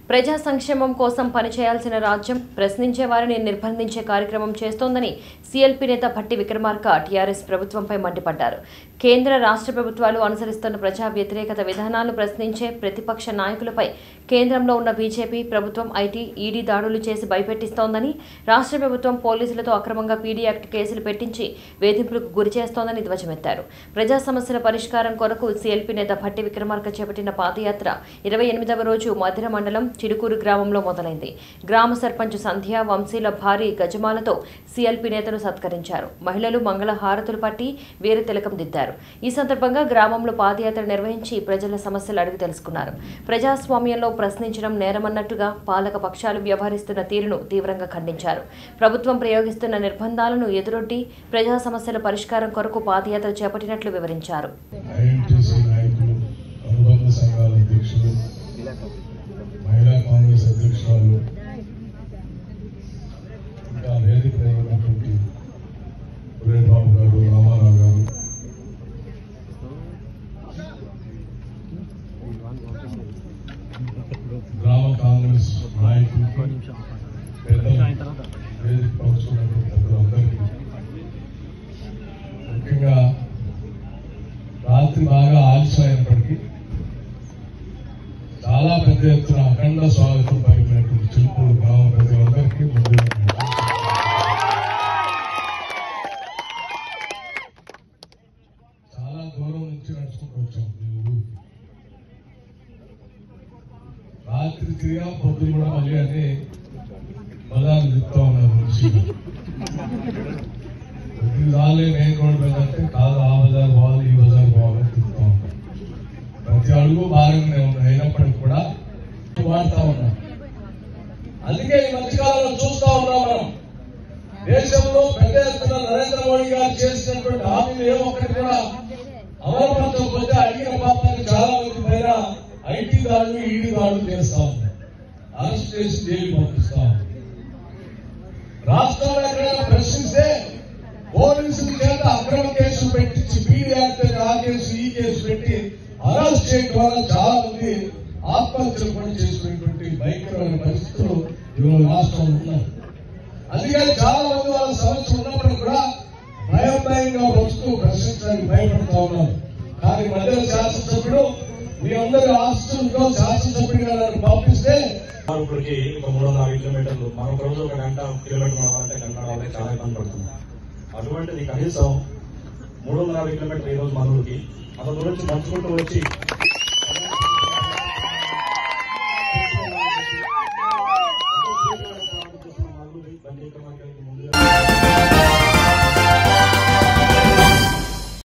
ప్రజా సంక్షేమం కోసం పనిచేయాల్సిన రాజ్యం ప్రశ్నించే వారిని నిర్బంధించే కార్యక్రమం చేస్తోందని సీఎల్పీ నేత భట్టి విక్రమార్క టీఆర్ఎస్ ప్రభుత్వంపై మండిపడ్డారు కేంద్ర రాష్ట్ర ప్రభుత్వాలు అనుసరిస్తున్న ప్రజా వ్యతిరేకత విధానాలను ప్రశ్నించే ప్రతిపక్ష నాయకులపై కేంద్రంలో ఉన్న బీజేపీ ప్రభుత్వం ఐటీ ఈడీ దాడులు చేసి భయపెట్టిస్తోందని రాష్ట్ర ప్రభుత్వం పోలీసులతో అక్రమంగా పీడీ యాక్ట్ కేసులు పెట్టించి వేధింపులకు గురి చేస్తోందని ధ్వజమెత్తారు ప్రజా సమస్యల పరిష్కారం కొరకు సీఎల్పీ నేత భట్టి విక్రమార్క చేపట్టిన పాదయాత్ర ఇరవై ఎనిమిదవ రోజు మధిర మండలం చిడుకూరు గ్రామంలో మొదలైంది గ్రామ సర్పంచ్ సంధ్య వంశీల భారీ గజమాలతో సీఎల్పీ నేతను సత్కరించారు మహిళలు మంగళ హారతులు పట్టి వీర తిలకం దిద్దారు ఈ సందర్భంగా గ్రామంలో పాదయాత్ర నిర్వహించి ప్రజల సమస్యలు అడిగి తెలుసుకున్నారు ప్రజాస్వామ్యంలో ప్రశ్నించడం నేరమన్నట్టుగా పాలక పక్షాలు వ్యవహరిస్తున్న తీరును తీవ్రంగా ఖండించారు ప్రభుత్వం ప్రయోగిస్తున్న నిర్బంధాలను ఎదురొడ్డి ప్రజా సమస్యల పరిష్కారం కొరకు పాదయాత్ర చేపట్టినట్లు వివరించారు ఐఎన్టీసీ నాయకులు అనుబంధ సంఘాల అధ్యక్షులు మహిళా కాంగ్రెస్ అధ్యక్షురాలు ఇంకా వేదిక పైన ఉన్నటువంటి సురేష్ బాబు గారు రామారావు గారు గ్రామ కాంగ్రెస్ నాయకులు పెద్దలు వేదిక పంచుకున్నటువంటి పెద్దలందరికీ ముఖ్యంగా రాత్రి బాగా ఆలస్యమైనప్పటికీ చాలా పెద్ద ఎత్తున అఖండ స్వాగతం పలికినటువంటి చిలుకూరు గ్రామ ప్రజలందరికీ ముందు చాలా దూరం నుంచి నడుచుకుంటూ వచ్చాం ఈ ఊరికి రాత్రి తిరిగా పొద్దున కూడా మళ్ళీ అని బలాలు చెప్తా ఉన్నారు మనిషి ప్రతి రాలే మెయిన్ రోడ్ మీద అంటే కాదు ఆ బజార్ పోవాలి ఈ బజార్ పోవాలని చెప్తా ఉంటాం ప్రతి అడుగు భారంగానే ఉంది అయినప్పటికీ కూడా వాడుతా ఉన్నాం అందుకే ఈ మధ్యకాలంలో చూస్తా ఉన్నాం మనం దేశంలో పెద్ద ఎత్తున నరేంద్ర మోడీ గారు చేసినటువంటి హామీలు ఏ ఒక్కటి కూడా అమలుపరచకపోతే అడిగిన పాపానికి చాలా మంది పైన ఐటీ దాడులు ఈడీ దాడులు చేస్తా ఉన్నారు అరెస్ట్ చేసి జైలు పంపిస్తా ఉన్నారు రాష్ట్రంలో ఎక్కడైనా ప్రశ్నిస్తే పోలీసుల చేత అక్రమ కేసులు పెట్టించి బీడీ యాక్ట్ అని ఆ కేసు ఈ కేసు పెట్టి అరెస్ట్ చేయడం ద్వారా చాలా మంది ఆత్మహత్యలు కూడా చేసుకునేటువంటి భయంకరమైన పరిస్థితులు ఇవాళ రాష్ట్రంలో ఉన్నాయి అందుకని చాలా మంది వాళ్ళ సమస్య ఉన్నప్పుడు కూడా భయం భయంగా వస్తూ ప్రశ్నించడానికి భయపడతా ఉన్నారు కానీ మధ్య శాసనసభ్యుడు మీ అందరి ఆస్తులతో శాసనసభ్యుడిగా నన్ను పంపిస్తే ఇప్పటికి ఒక మూడు వందల యాభై కిలోమీటర్లు మనం ఒక రోజు ఒక గంట కిలోమీటర్ నడవాలంటే గంట నడవాలంటే చాలా ఇబ్బంది పడుతుంది అటువంటిది కనీసం మూడు వందల యాభై కిలోమీటర్లు ఈ రోజు మనూరుకి అంత దూరం నుంచి నడుచుకుంటూ వచ్చి